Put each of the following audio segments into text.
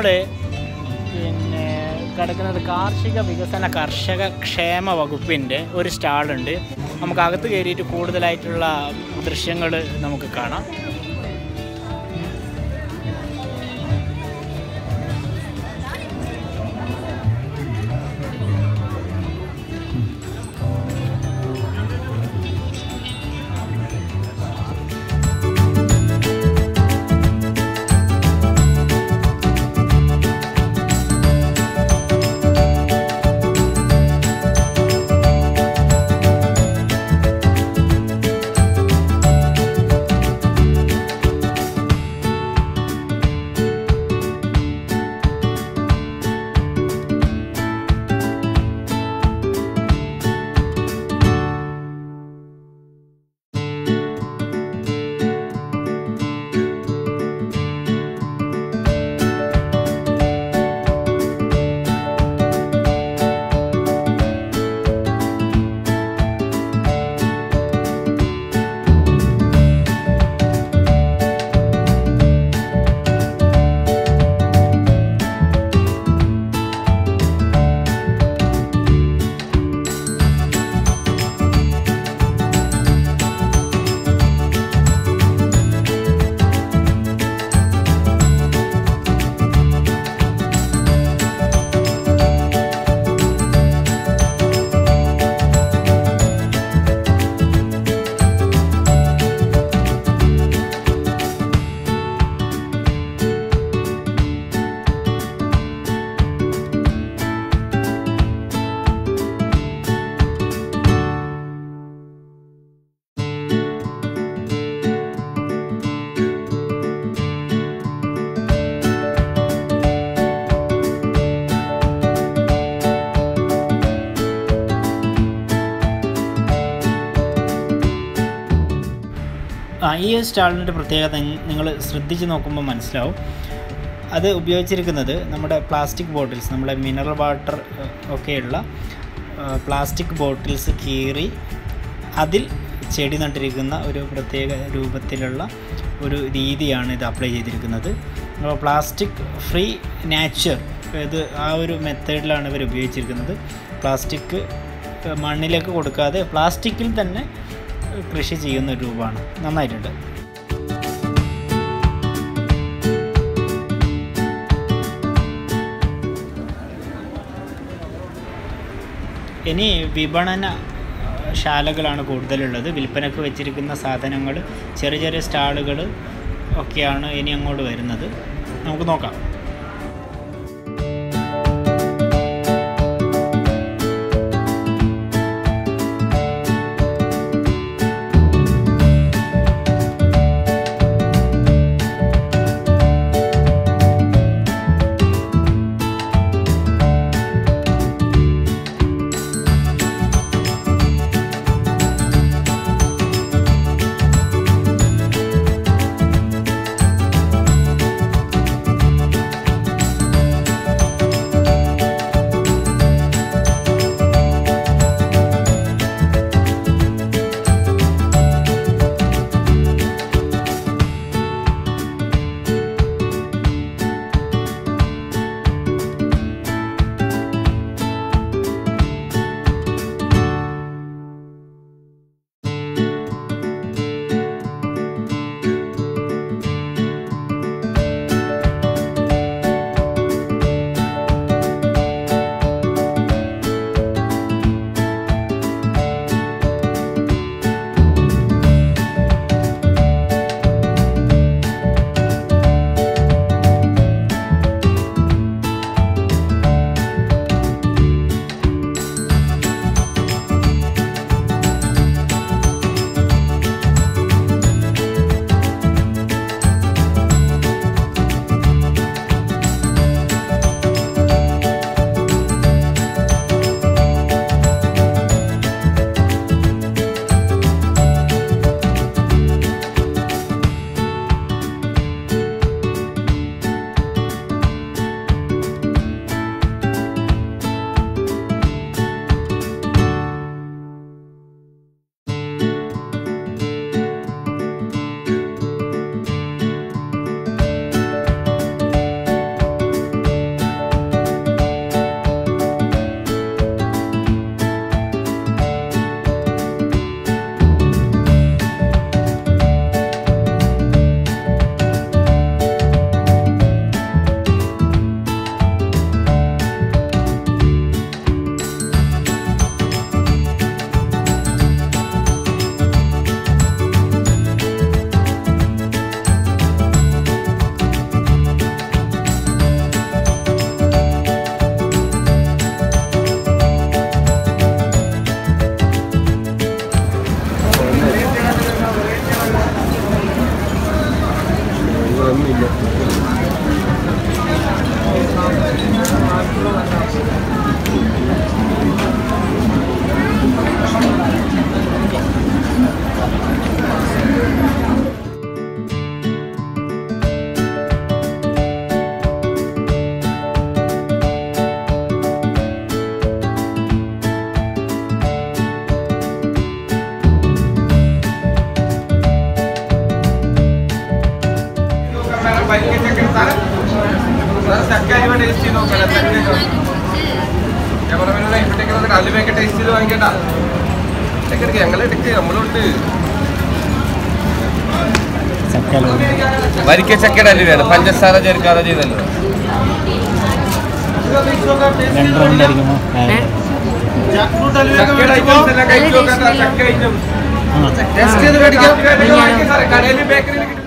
നമ്മൾ പിന്നെ കിടക്കുന്നത് കാർഷിക വികസന കർഷക ക്ഷേമ വകുപ്പിൻ്റെ ഒരു സ്റ്റാളുണ്ട് നമുക്ക് അകത്ത് കയറിയിട്ട് കൂടുതലായിട്ടുള്ള ദൃശ്യങ്ങൾ നമുക്ക് കാണാം ആ ഈ സ്റ്റാളിൻ്റെ പ്രത്യേകത നിങ്ങൾ ശ്രദ്ധിച്ച് നോക്കുമ്പോൾ മനസ്സിലാവും അത് ഉപയോഗിച്ചിരിക്കുന്നത് നമ്മുടെ പ്ലാസ്റ്റിക് ബോട്ടിൽസ് നമ്മുടെ മിനറൽ വാട്ടർ ഒക്കെയുള്ള പ്ലാസ്റ്റിക് ബോട്ടിൽസ് കീറി അതിൽ ചെടി നട്ടിരിക്കുന്ന ഒരു പ്രത്യേക രൂപത്തിലുള്ള ഒരു രീതിയാണ് ഇത് അപ്ലൈ ചെയ്തിരിക്കുന്നത് അപ്പോൾ പ്ലാസ്റ്റിക് ഫ്രീ നാച്ചർ ഇത് ആ ഒരു മെത്തേഡിലാണ് ഇവർ ഉപയോഗിച്ചിരിക്കുന്നത് പ്ലാസ്റ്റിക് മണ്ണിലേക്ക് കൊടുക്കാതെ പ്ലാസ്റ്റിക്കിൽ തന്നെ കൃഷി ചെയ്യുന്ന ഒരു രൂപമാണ് നന്നായിട്ടുണ്ട് ഇനി വിപണന ശാലകളാണ് കൂടുതലുള്ളത് വിൽപ്പനക്ക് വെച്ചിരിക്കുന്ന സാധനങ്ങൾ ചെറിയ ചെറിയ സ്റ്റാളുകൾ ഒക്കെയാണ് ഇനി അങ്ങോട്ട് വരുന്നത് നമുക്ക് നോക്കാം ചക്ക ടേസ്റ്റ് ചെയ്ത് നോക്കാം ക്യാമറമാനോട് ഇപ്പോഴത്തേക്ക് അലുവയൊക്കെ ടേസ്റ്റ് ചെയ്ത് വാങ്ങിക്കട്ടാ എടുക്ക് ഞങ്ങൾ എടുക്ക് നമ്മളുണ്ട് ചക്കല വരിക്ക ചക്കയുടെ അലുവയാണ് പഞ്ചസാര ചേർക്കാതെ ചെയ്തല്ലോ രണ്ട് റൗണ്ട് അടിക്കുമ്പോൾ ചക്കയുടെ ഐറ്റംസ് എല്ലാം കഴിച്ചു നോക്കാം ചക്ക ഐറ്റംസ് ടെസ്റ്റ് ചെയ്ത് മേടിക്കാം കടയിൽ ബേക്കറിയിൽ കിട്ടുന്ന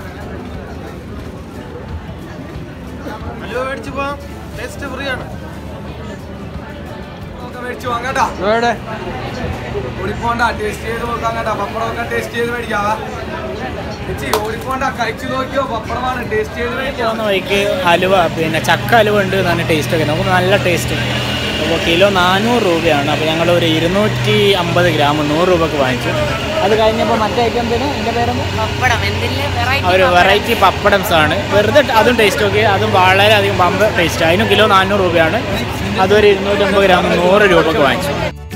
അലുവ മേടിച്ചു പോവാം ടേസ്റ്റ് ഫ്രീ ആണ് നമുക്ക് മേടിച്ചു വാങ്ങാം കേട്ടോ ഓടിപ്പോണ്ട ടേസ്റ്റ് ചെയ്ത് നോക്കാം കേട്ടോ പപ്പടമൊക്കെ ടേസ്റ്റ് ചെയ്ത് മേടിക്കാവാ ചേച്ചി ഓടിപ്പോണ്ട കഴിച്ചു നോക്കിയോ പപ്പടമാണ് ടേസ്റ്റ് ചെയ്ത് മേടിക്കാം പോകുന്ന വഴിക്ക് ഹലുവ പിന്നെ ചക്ക ഹലുവ ഉണ്ട് നല്ല ടേസ്റ്റ് ഒക്കെ നമുക്ക് നല്ല ടേസ്റ്റ് അപ്പോൾ കിലോ നാനൂറ് രൂപയാണ് അപ്പോൾ ഞങ്ങൾ ഒരു ഇരുന്നൂറ്റി അമ്പത് ഗ്രാം നൂറ് രൂപക്ക് വാങ്ങിച്ചു അത് കഴിഞ്ഞപ്പോൾ മറ്റേ ഐറ്റം എന്തിനാ എൻ്റെ പേരെന്ന് പപ്പടം എന്തെല്ലാം ഒരു വെറൈറ്റി പപ്പടംസ് ആണ് വെറുതെ അതും ടേസ്റ്റ് നോക്കി അതും വളരെയധികം പമ്പ് ടേസ്റ്റ് അതിനും കിലോ നാനൂറ് രൂപയാണ് അതൊരു ഇരുന്നൂറ്റമ്പത് ഗ്രാം നൂറ് രൂപക്ക് വാങ്ങിച്ചു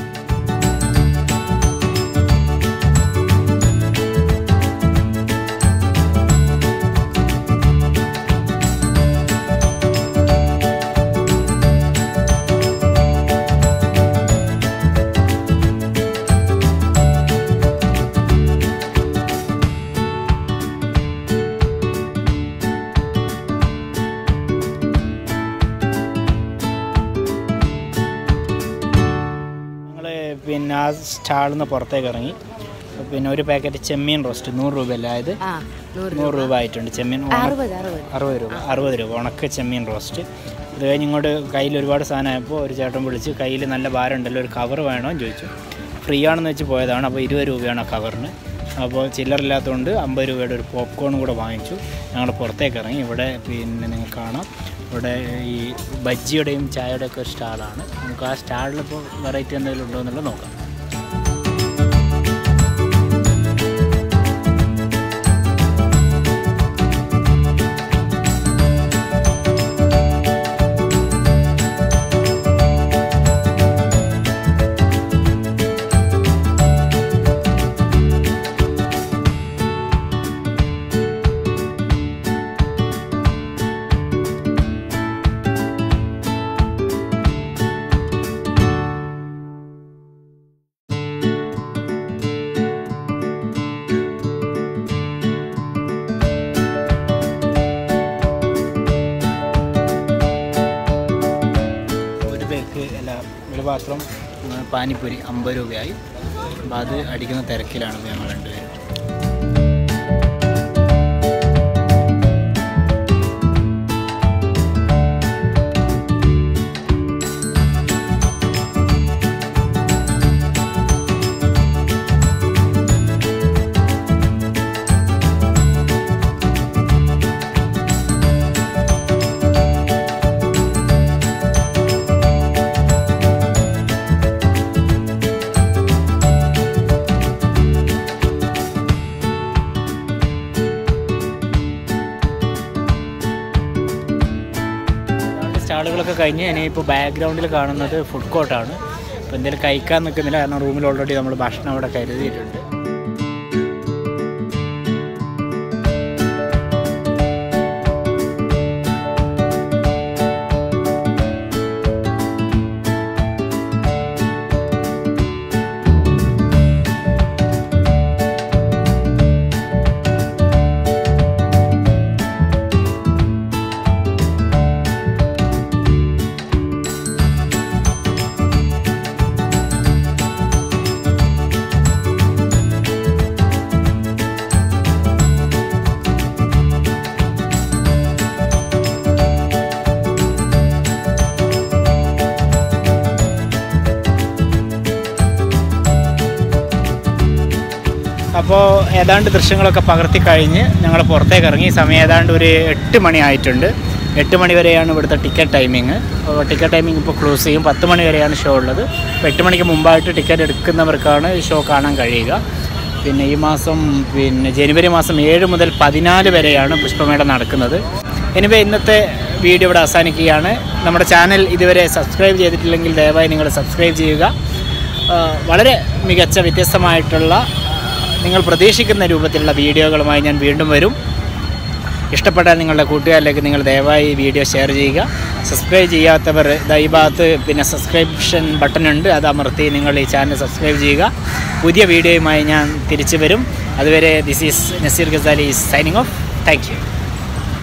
ഞങ്ങൾ പിന്നെ ആ സ്റ്റാളിൽ നിന്ന് പുറത്തേക്ക് ഇറങ്ങി പിന്നെ ഒരു പാക്കറ്റ് ചെമ്മീൻ റോസ്റ്റ് നൂറ് രൂപയല്ല ആയത് ആ നൂറ് നൂറ് രൂപ ആയിട്ടുണ്ട് ചെമ്മീൻ ഉണ- അറുപത് അറുപത് അറുപത് രൂപ അറുപത് രൂപ ഉണക്ക ചെമ്മീൻ റോസ്റ്റ് അത് കഴിഞ്ഞ് ഇങ്ങോട്ട് കയ്യിൽ ഒരുപാട് സാധനമായപ്പോൾ ഒരു ചേട്ടൻ വിളിച്ച് കയ്യിൽ നല്ല ഭാരം ഉണ്ടല്ലോ ഒരു കവർ വേണോ എന്ന് ചോദിച്ചു ഫ്രീ ആണെന്ന് വെച്ച് പോയതാണ് അപ്പോൾ ഇരുപത് രൂപയാണ് ആ കവറിന് അപ്പോൾ ചില്ലറില്ലാത്തതുകൊണ്ട് അമ്പത് രൂപയുടെ ഒരു പോപ്കോൺ കൂടെ വാങ്ങിച്ചു ഞങ്ങൾ പുറത്തേക്ക് ഇറങ്ങി ഇവിടെ പിന്നെ നിങ്ങൾക്ക് കാണാം ഇവിടെ ഈ ബജ്ജിയുടെയും ചായയുടെയും ഒക്കെ ഒരു സ്റ്റാളാണ് നമുക്ക് ആ സ്റ്റാളിൽ ഇപ്പോൾ വെറൈറ്റി എന്തെങ്കിലും ഉണ്ടോ എന്നുള്ളത് നോക്കാം ഒരു പേക്ക് അല്ല ഒരു പാത്രം ഉം, പാനിപ്പൂരി അമ്പത് രൂപയായി അപ്പോൾ അത് അടിക്കുന്ന തിരക്കിലാണ് ഇപ്പോൾ ഞങ്ങൾ രണ്ടുപേരും അതുകൊണ്ട് സ്റ്റാളുകളൊക്കെ കഴിഞ്ഞ് ഇനിയിപ്പോൾ ബാക്ക്ഗ്രൗണ്ടിൽ കാണുന്നത് ഫുഡ് കോർട്ടാണ് അപ്പോൾ എന്തെങ്കിലും കഴിക്കാൻ നിൽക്കുന്നില്ല കാരണം റൂമിൽ ഓൾറെഡി നമ്മൾ ഭക്ഷണം അവിടെ കരുതിയിട്ടുണ്ട് അപ്പോൾ ഏതാണ്ട് ദൃശ്യങ്ങളൊക്കെ പകർത്തി കഴിഞ്ഞ് ഞങ്ങൾ പുറത്തേക്ക് ഇറങ്ങി സമയം ഏതാണ്ട് ഒരു എട്ട് മണി ആയിട്ടുണ്ട് എട്ട് മണി വരെയാണ് ഇവിടുത്തെ ടിക്കറ്റ് ടൈമിങ് അപ്പോൾ ടിക്കറ്റ് ടൈമിംഗ് ഇപ്പോൾ ക്ലോസ് ചെയ്യും പത്ത് മണി വരെയാണ് ഷോ ഉള്ളത് അപ്പോൾ എട്ട് മണിക്ക് മുമ്പായിട്ട് ടിക്കറ്റ് എടുക്കുന്നവർക്കാണ് ഈ ഷോ കാണാൻ കഴിയുക പിന്നെ ഈ മാസം പിന്നെ ജനുവരി മാസം ഏഴ് മുതൽ പതിനാല് വരെയാണ് പുഷ്പമേള നടക്കുന്നത് എനിവേ ഇന്നത്തെ വീഡിയോ ഇവിടെ അവസാനിക്കുകയാണ് നമ്മുടെ ചാനൽ ഇതുവരെ സബ്സ്ക്രൈബ് ചെയ്തിട്ടില്ലെങ്കിൽ ദയവായി നിങ്ങൾ സബ്സ്ക്രൈബ് ചെയ്യുക ആ, വളരെ മികച്ച വ്യത്യസ്തമായിട്ടുള്ള ആ, നിങ്ങൾ പ്രതീക്ഷിക്കുന്ന രൂപത്തിലുള്ള വീഡിയോകളുമായി ഞാൻ വീണ്ടും വരും ഇഷ്ടപ്പെട്ടാൽ നിങ്ങളുടെ കൂട്ടുകാരിലേക്ക് നിങ്ങൾ ദയവായി ഈ വീഡിയോ ഷെയർ ചെയ്യുക സബ്സ്ക്രൈബ് ചെയ്യാത്തവർ ദാ ഈ ഭാഗത്ത് പിന്നെ സബ്സ്ക്രിപ്ഷൻ ബട്ടൺ ഉണ്ട് അത് അമർത്തി നിങ്ങൾ ഈ ചാനൽ സബ്സ്ക്രൈബ് ചെയ്യുക പുതിയ വീഡിയോയുമായി ഞാൻ തിരിച്ചു വരും അതുവരെ this is Naseer Gazali signing off thank U